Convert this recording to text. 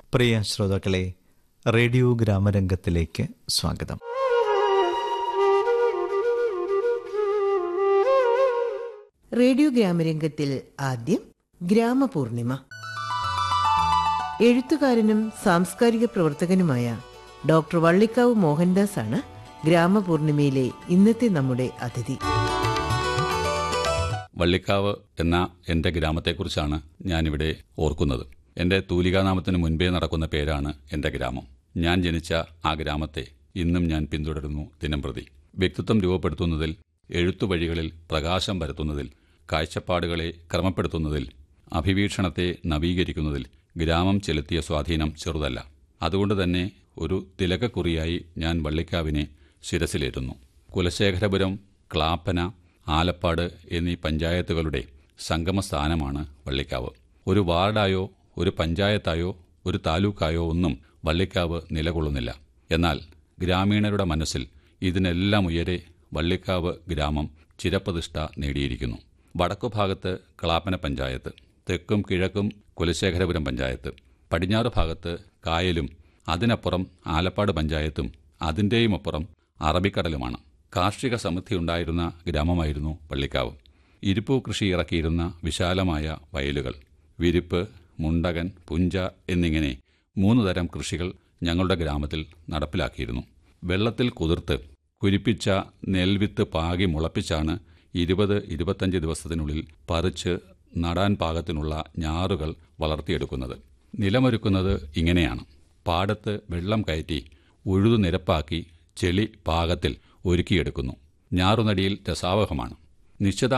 പ്രിയ ശ്രോതാക്കളെ റേഡിയോ ഗ്രാമരംഗത്തിലേക്ക് സ്വാഗതം റേഡിയോ ഗ്രാമരംഗത്തിൽ ആദ്യം ഗ്രാമപൂർണിമ എഴുത്തുകാരനും സാംസ്കാരിക പ്രവർത്തകനുമായ ഡോക്ടർ വള്ളിക്കാവ് മോഹൻദാസ് ആണ് ഗ്രാമപൂർണിമയിലെ ഇന്നത്തെ നമ്മുടെ അതിഥി വള്ളിക്കാവ് എന്ന എൻ്റെ ഗ്രാമത്തെക്കുറിച്ചാണ് ഞാനിവിടെ ഓർക്കുന്നത് എൻ്റെ തൂലികാനാമത്തിന് മുൻപേ നടക്കുന്ന പേരാണ് എൻ്റെ ഗ്രാമം ഞാൻ ജനിച്ച ആ ഗ്രാമത്തെ ഇന്നും ഞാൻ പിന്തുടരുന്നു ദിനംപ്രതി വ്യക്തിത്വം രൂപപ്പെടുത്തുന്നതിൽ എഴുത്തുവഴികളിൽ പ്രകാശം പരത്തുന്നതിൽ കാഴ്ചപ്പാടുകളെ ക്രമപ്പെടുത്തുന്നതിൽ അഭിവീക്ഷണത്തെ നവീകരിക്കുന്നതിൽ ഗ്രാമം ചെലുത്തിയ സ്വാധീനം ചെറുതല്ല അതുകൊണ്ട് തന്നെ ഒരു തിലകക്കുറിയായി ഞാൻ വള്ളിക്കാവിനെ ശിരസിലേറ്റുന്നു കുലശേഖരപുരം ക്ലാപ്പന ആലപ്പാട് എന്നീ പഞ്ചായത്തുകളുടെ സംഗമസ്ഥാനമാണ് വള്ളിക്കാവ് ഒരു വാർഡായോ ഒരു പഞ്ചായത്തായോ ഒരു താലൂക്കായോ ഒന്നും വള്ളിക്കാവ് നിലകൊള്ളുന്നില്ല എന്നാൽ ഗ്രാമീണരുടെ മനസ്സിൽ ഇതിനെല്ലാം ഉയരെ വള്ളിക്കാവ് ഗ്രാമം ചിരപ്രതിഷ്ഠ നേടിയിരിക്കുന്നു വടക്കുഭാഗത്ത് ക്ലാപ്പന പഞ്ചായത്ത് തെക്കും കിഴക്കും കുലശേഖരപുരം പഞ്ചായത്ത് പടിഞ്ഞാറ് ഭാഗത്ത് കായലും അതിനപ്പുറം ആലപ്പാട് പഞ്ചായത്തും അതിൻ്റെയും അപ്പുറം അറബിക്കടലുമാണ് കാർഷിക സമൃദ്ധി ഉണ്ടായിരുന്ന ഗ്രാമമായിരുന്നു പള്ളിക്കാവ് ഇരിപ്പു കൃഷി ഇറക്കിയിരുന്ന വിശാലമായ വയലുകൾ വിരിപ്പ് മുണ്ടകൻ പുഞ്ച എന്നിങ്ങനെ മൂന്ന് തരം കൃഷികൾ ഞങ്ങളുടെ ഗ്രാമത്തിൽ നടപ്പിലാക്കിയിരുന്നു വെള്ളത്തിൽ കുതിർത്ത് കുരിപ്പിച്ച നെൽവിത്ത് പാകി മുളപ്പിച്ചാണ് ഇരുപത് ഇരുപത്തഞ്ച് ദിവസത്തിനുള്ളിൽ പറിച്ച് നടാൻ പാകത്തിനുള്ള ഞാറുകൾ വളർത്തിയെടുക്കുന്നത് നിലമൊരുക്കുന്നത് ഇങ്ങനെയാണ് പാടത്ത് വെള്ളം കയറ്റി ഉഴുതു നിരപ്പാക്കി ചെളി പാകത്തിൽ ഒരുക്കിയെടുക്കുന്നു ഞാറുനടിയിൽ രസാവഹമാണ് നിശ്ചിത